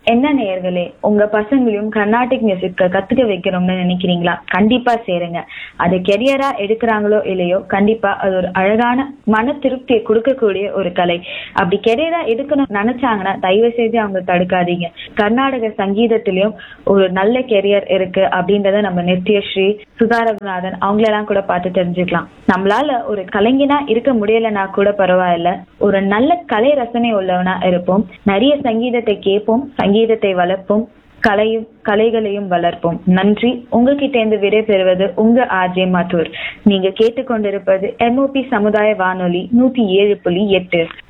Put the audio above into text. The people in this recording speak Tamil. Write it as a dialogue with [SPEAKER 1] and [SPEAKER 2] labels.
[SPEAKER 1] என்ன நேயர்களே உங்க பசங்களையும் கர்நாடிக் மியூசிக்க கத்துக்க வைக்கணும்னு நினைக்கிறீங்களா கண்டிப்பா சேருங்க அது கெரியரா எடுக்கிறாங்களோ இல்லையோ கண்டிப்பா அது ஒரு அழகான மன திருப்தியை கொடுக்கக்கூடிய ஒரு கலை அப்படி கெரியரா எடுக்கணும்னு நினைச்சாங்கன்னா தயவு செய்து அவங்க தடுக்காதீங்க கர்நாடக சங்கீதத்திலயும் ஒரு நல்ல கெரியர் இருக்கு அப்படின்றத நம்ம நித்யஸ்ரீ சுதா ரகுநாதன் அவங்களெல்லாம் கூட பார்த்து தெரிஞ்சுக்கலாம் நம்மளால ஒரு கலைஞனா இருக்க முடியலன்னா கூட பரவாயில்ல ஒரு நல்ல கலை ரசனை உள்ளவனா இருப்போம் நிறைய சங்கீதத்தை கேட்போம் சங்கீதத்தை வளர்ப்போம் கலையும் கலைகளையும் வளர்ப்போம் நன்றி உங்ககிட்ட இருந்து விடை பெறுவது உங்க ஆர்ஜே மதுர் நீங்க கேட்டுக்கொண்டிருப்பது எம்ஓபி சமுதாய வானொலி நூத்தி ஏழு புள்ளி எட்டு